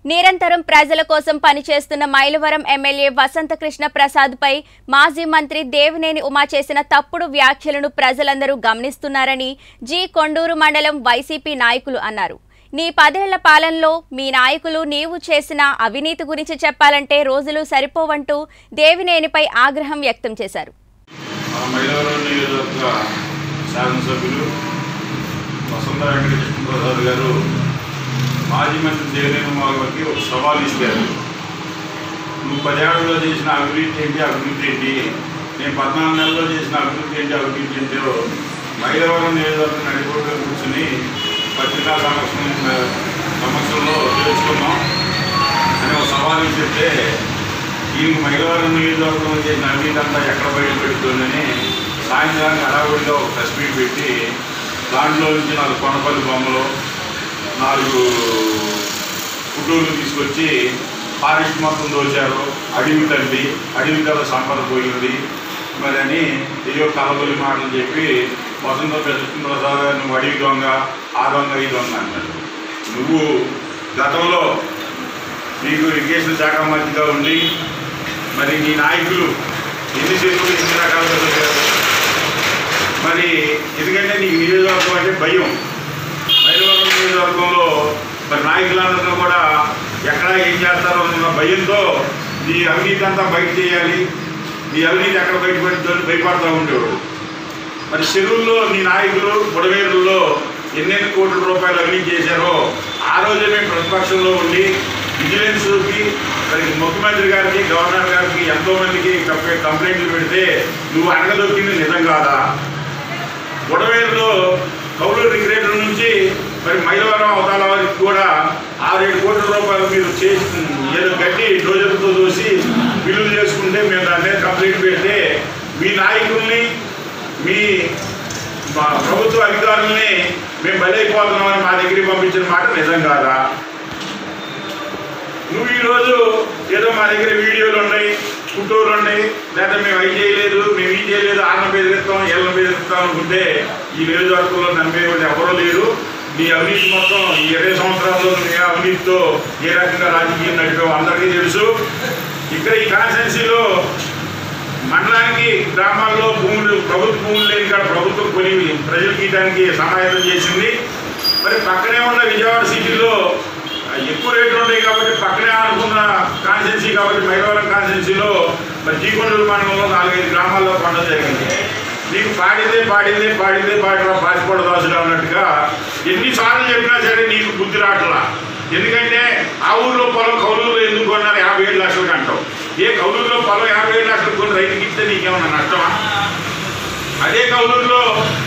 నిరంతరం ప్రజల కోసం పనిచేస్తున్న మైలవరం ఎమ్మెల్యే వసంతకృష్ణ ప్రసాద్పై మాజీ మంత్రి దేవినేని ఉమా చేసిన తప్పుడు వ్యాఖ్యలను ప్రజలందరూ గమనిస్తున్నారని జి కొండూరు మండలం వైసీపీ నాయకులు అన్నారు నీ పదేళ్ల పాలనలో మీ నాయకులు నీవు చేసిన అవినీతి గురించి చెప్పాలంటే రోజులు సరిపోవంటూ దేవినేనిపై ఆగ్రహం వ్యక్తం చేశారు మన మైలవరం నియోజకవర్గ శాసనసభ్యులు వసంత వెంకటకృష్ణ ప్రసాద్ గారు మాజీ మంత్రి దేవినేని గారికి ఒక సవాల్ ఇస్తారు నువ్వు పదేళ్లలో చేసిన అభివృద్ధి ఏంటి అభివృద్ధి ఏంటి నేను పద్నాలుగు నెలల్లో చేసిన అభివృద్ధి ఏంటి అభివృద్ధి ఏంటో మైలవరం నియోజకవర్గం నడిపోతూ కూర్చుని పత్రికా సమక్షం సమక్షంలో తెలుసుకున్నాం అని ఒక సవాల్ చెప్తే ఈ మైలవరం నియోజకవర్గంలో చేసిన అవినీతి అంతా ఎక్కడ బయట పెడుతుందని సాయంత్రానికి హడావుడిగా ఒక ప్రెస్ మీట్ పెట్టి దాంట్లో నుంచి నాలుగు కొనపల్లి బొమ్మలు నాలుగు ఫుటోలు తీసుకొచ్చి ఫారెస్ట్ మొత్తం దోచారు అడవి తల్లి అడవి కథ సంపద పోయింది మరి అని ఏయో కలబొలి మాటలు చెప్పి వసంత ప్రసాద్ గారు నువ్వు అడవి దొంగ ఆ దొంగ ఈ దొంగ అంటారు నువ్వు గతంలో నీకు ఇరిగేషన్ శాఖ మంత్రిగా ఉండి మరి నీ నాయకులు ఎన్ని చేతులు ఎన్ని రకాలుగా దొరికారు మరి ఎందుకంటే నీకు నియోజకవర్గం అంటే భయం మైలవరం నియోజకవర్గంలో మరి నాయకులందరూ కూడా ఎక్కడ ఏం చేస్తారో అన్న భయంతో నీ అవినీతి అంతా బయట చేయాలి నీ అవినీతి ఎక్కడ బయటపడుతుందని భయపడతా ఉండేవాడు మరి చెరువుల్లో నీ నాయకులు బుడవేరుల్లో ఎన్నెన్ని కోట్ల రూపాయలు అవినీతి చేశారో ఆ రోజే మేము ప్రతిపక్షంలో ఉండి విజిలెన్స్కి మరి ముఖ్యమంత్రి గారికి గవర్నర్ గారికి ఎంతో మందికి కంప్లై- కంప్లైంట్లు పెడితే నువ్వు అడగదొక్కింది నిజం కాదా బుడవేరులో కౌలు రిగ్రేటర్ నుంచి మరి మైలవరం అవతాల వారికి కూడా ఆరేడు కోట్ల రూపాయలు మీరు చేసి ఏదో గట్టి డోజర్తో చూసి బిల్లులు చేసుకుంటే మేము దాని మీద కంప్లైంట్ పెడితే మీ నాయకుల్ని మీ మా ప్రభుత్వ అధికారుల్ని మేము బలైపోతున్నామని మా దగ్గరికి పంపించిన మాట నిజం కాదా నువ్వు ఈరోజు ఏదో మా దగ్గర వీడియోలు ఉన్నాయి ఫోటోలు ఉన్నాయి లేదా మేము అవి చేయలేదు మేము ఈ చేయలేదు ఆన్న బెదిరిస్తాం ఎల్ల బెదిరిస్తాం అనుకుంటే ఈ నియోజకవర్గంలో నమ్మేవాళ్ళు ఎవరూ లేరు నీ అవినీతి మొత్తం ఈ ఇరవై సంవత్సరాల్లో నువ్వు ఏ అవినీతితో ఏ రకంగా రాజకీయం నడిపావు అందరికీ తెలుసు ఇక్కడ ఈ కాన్స్టెన్సీలో మండలానికి గ్రామాల్లో భూములు ప్రభుత్వ భూములు లేని కాడ ప్రభుత్వం కొని ప్రజలకు ఇవ్వడానికి సహాయం చేసింది మరి పక్కనే ఉన్న విజయవాడ సిటీలో ఎక్కువ రేట్లు ఉంటాయి కాబట్టి పక్కనే ఆడుకున్న కాన్స్టెన్సీ కాబట్టి మైలవరం కాన్స్టెన్సీలో మరి జీకొండూరు మండలంలో నాలుగైదు గ్రామాల్లో పండుగ జరిగింది నీకు పాడిందే పాడిందే పాడిందే పాడరా పాసిపోడ దాసుడు అన్నట్టుగా ఎన్నిసార్లు చెప్పినా సరే నీకు బుద్ధి రావట్లా ఎందుకంటే ఆ ఊర్లో పొలం కౌలూరులో ఎందుకు కొన్నారు యాభై ఏడు లక్షలకు అంటావు ఏ కౌలూరులో పొలం యాభై ఏడు లక్షలకు కొని రైతుకి ఇస్తే నీకేమన్నా నష్టమా అదే కౌలూరులో